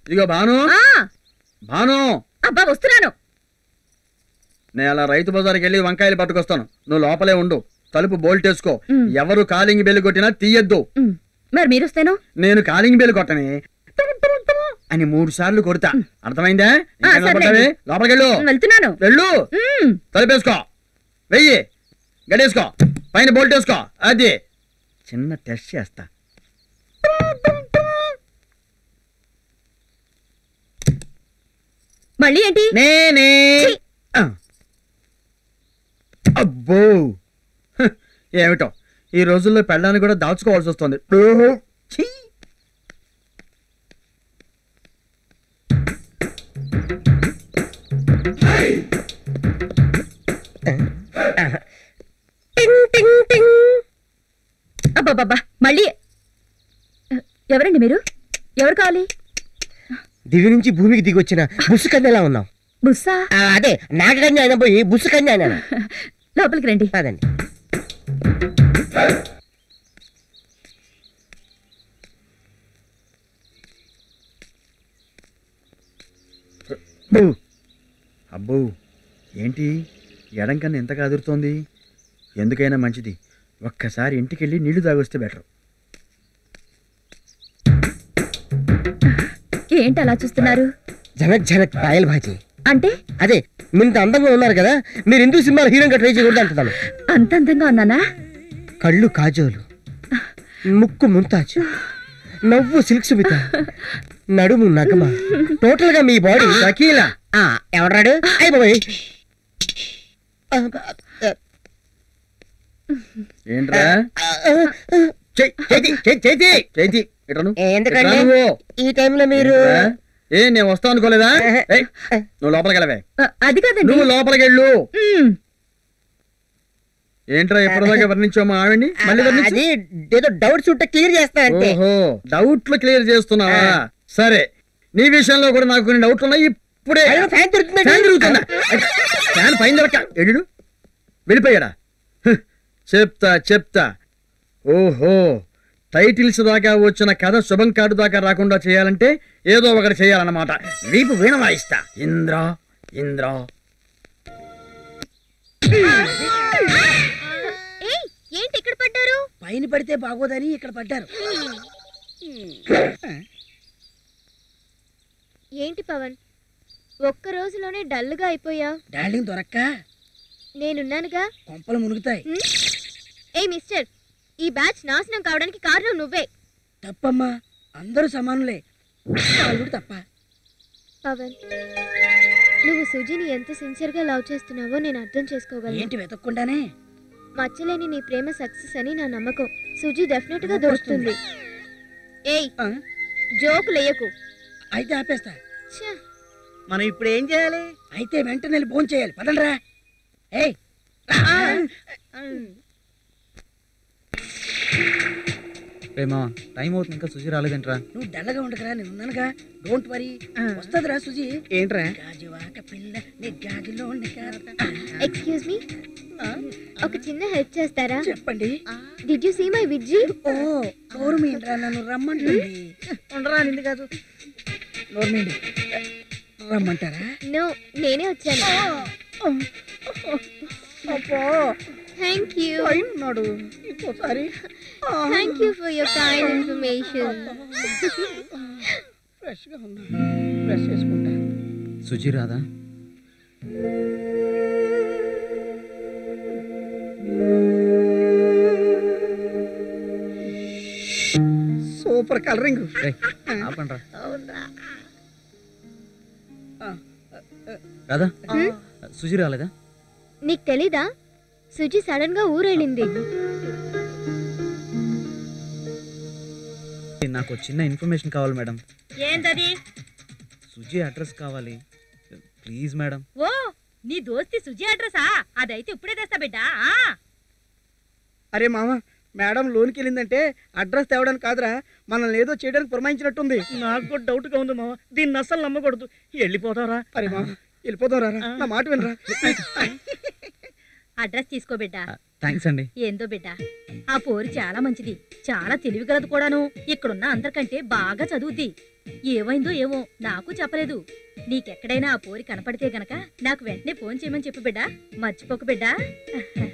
ఇదిగో భాను ఆ, భాను అబ్బా వస్తున్నాను నేను అలా రైతు బజార్కి వెళ్ళి వంకాయలు పట్టుకొస్తాను నువ్వు లోపలే ఉండు తలుపు బోల్ట్ వేసుకో ఉమ్. ఎవరు కాలింగ్ బెల్ కొట్టినా తీయద్దు ఉమ్, మరి మీరు వస్తేను నేను కాలింగ్ బెల్ కొట్టని అని మూడు సార్లు కొడతా అర్థమైందా ఇంకా సర్లే. నిలబడ్డావే? లోపలికి వెళ్ళు వెళ్తున్నాను వెళ్ళు ఉమ్, తలుపేసుకో వెయ్యి గడేసుకో పైన బోల్ట్ వేసుకో అది చిన్న టెస్ట్ చేస్తా మళ్ళీ ఏంటి నేనే ఛీ! ఆ. అబ్బో హ, ఏమిటో ఈ రోజుల్లో పెళ్ళాన్ని కూడా దాచుకోవాల్సి వస్తుంది ఛీ! టింగ్ టింగ్ టింగ్ అబ్బబ్బబ్బా మళ్ళీ ఎవరండి మీరు ఎవరు కావాలి దివి నుంచి భూమికి దిగి వచ్చిన బుస్సు కన్యలా ఉన్నాం బుస్సా ఆ, అదే నాగకన్య అయినా పోయి బుస్సు కన్య అయినా లోపలికి రండి అదండి అబ్బో. అబ్బో ఏంటి ఎడం కన్నా ఎంత కాదురుతోంది ఎందుకైనా మంచిది ఒక్కసారి ఇంటికి వెళ్ళి నీళ్లు తాగొస్తే బెటర్ ఏంటి అలా చూస్తున్నారు జనక్ జనక్ పాయల్ భాజీ అంటే అదే మీరు ఇంత అందంగా ఉన్నారు కదా మీరు ఎందుకు సినిమాలో హీరోగా ట్రై చేయకూడదు అంటున్నాను అంత అందంగా ఉన్నానా కళ్ళు కాజోలు ముక్కు ముంతాజ్ నవ్వు సిల్క్ సుమిత నడుము నగమ టోటల్ గా మీ బాడీ షకీలా ఎవడాడు అయిపోయి ఏంట్రా చెయ్, చేతి చేతి చేతి చేతి ఇట్రా నువ్వు. ఎందుకండి? ఇట్రా నువ్వు. ఈ టైంలో మీరు ఏంట్రా? ఏ నేను వస్తావు అనుకోలేదా ఏయ్, నువ్వు లోపలికి వెళ్ళవే అ, అది కాదండి నువ్వు లోపలికి వెళ్ళు ఉమ్, ఏంట్రా ఎప్పటిదాకా వర్ణించావు మా ఆవిడ్ని మళ్ళీ వర్ణించు అది ఏదో డౌట్స్ ఉంటే క్లియర్ చేస్తా అంతే ఓహో డౌట్లు క్లియర్ చేస్తున్నావా సరే నీ విషయంలో కూడా నాకు కొన్ని డౌట్లు ఉన్నాయి ఇప్పుడే అయ్యో, ఫ్యాన్ తిరుగుతుందండి. ఫ్యాన్ తిరుగుతుందా ఫ్యాన్ పైన దొరక ఎడు వెళ్ళిపోయాడా హ్, చెప్తా చెప్తా ఓహో టైటిల్స్ దాకా వచ్చిన కథ శుభం కార్డు దాకా రాకుండా చేయాలంటే ఏదో ఒకటి చేయాలన్నమాట వీపు వీణ వాయిస్తా ఇంద్ర ఇంద్ర ఏంటి ఇక్కడ పడ్డారు పైన పడితే బాగోదని ఇక్కడ పడ్డారు ఏంటి పవన్ ఒక్క రోజులోనే డల్గా అయిపోయా డార్లింగ్ దొరక్క నేనున్నానుగా కొంపలు మునుగుతాయి ఏ మిస్టర్ ఈ బ్యాచ్ నాశనం కావడానికి కారణం నువ్వే తప్పమ్మా అందరూ సమానులే అల్లుడు తప్ప పవన్ నువ్వు సుజిని ఎంత సిన్సియర్గా లవ్ చేస్తున్నావో నేను అర్థం చేసుకోగలను ఏంటి వెతక్కుండానే మచ్చలేని నీ ప్రేమ సక్సెస్ అని నా నమ్మకం సుజి డెఫినెట్ గా దొరుకుతుంది ఏయ్ ఆ, జోకులేయకు అయితే ఆపేస్తా ఛ, మనం ఇప్పుడు ఏం చేయాలి అయితే వెంటనే వెళ్ళి ఫోన్ చేయాలి పదండ్రా ఏయ్ రేమా టైం అవుతుంది ఇంకా సుజి రాలేదంట్రా నువ్వు డల్లగా ఉండకరా నేను ఉన్నానుగా డోంట్ వరీ వస్తుందిరా సుజీ ఏంట్రా గాజువాక పిల్ల నీ గాజులో ఎక్స్క్యూజ్ మీ ఒక చిన్న హెల్ప్ చేస్తారా చెప్పండి did you see my Vijji ఓ నోరు మీండ్రా నన్ను రమ్మంటుంది ఉండరా నింది కాదు నోరు మీండి రమ్మంటారా నో నేనే వచ్చాను అబ్బో థ్యాంక్ యూ పైన ఉన్నాడు ఇంకోసారి thank you for your kind information ఫ్రెష్గా ఉన్నా ఫ్రెష్ చేసుకుంటా సుజి రాదా సూపర్ కలరింగ్ రేయ్, ఆపండ్రా రాదా సుజి రాలేదా నీకు తెలీదా సుజి సడన్ గా ఊరెళ్ళింది నాకు ఒక చిన్న ఇన్ఫర్మేషన్ కావాలి మేడం ఏంటది సుజి అడ్రస్ కావాలి ప్లీజ్ మేడం ఓ నీ దోస్తి సుజి అడ్రసా అదైతే ఇప్పుడే తెస్తా బిడ్డ ఆ. అరే మామ మేడం లోన్కి వెళ్ళిందంటే అడ్రస్ తేవడానికి కాదురా మనల్ని ఏదో చేయడానికి పురమాయించినట్టుంది నాకు కూడా డౌట్గా ఉంది మామ దీన్ని అస్సలు నమ్మకూడదు వెళ్ళిపోతారా అరే మామ వెళ్ళిపోతారా నా మాట వినరా అడ్రస్ తీసుకో బిడ్డా థ్యాంక్స్ అండి ఏందో బిడ్డ ఆ పోరి చాలా మంచిది చాలా తెలివిగలదు కూడాను ఇక్కడున్న అందరికంటే బాగా చదువుద్ది ఏమైందో ఏమో నాకు చెప్పలేదు నీకెక్కడైనా ఆ పోరి కనపడితే గనక నాకు వెంటనే ఫోన్ చేయమని చెప్పు బిడ్డా మర్చిపోకు బిడ్డా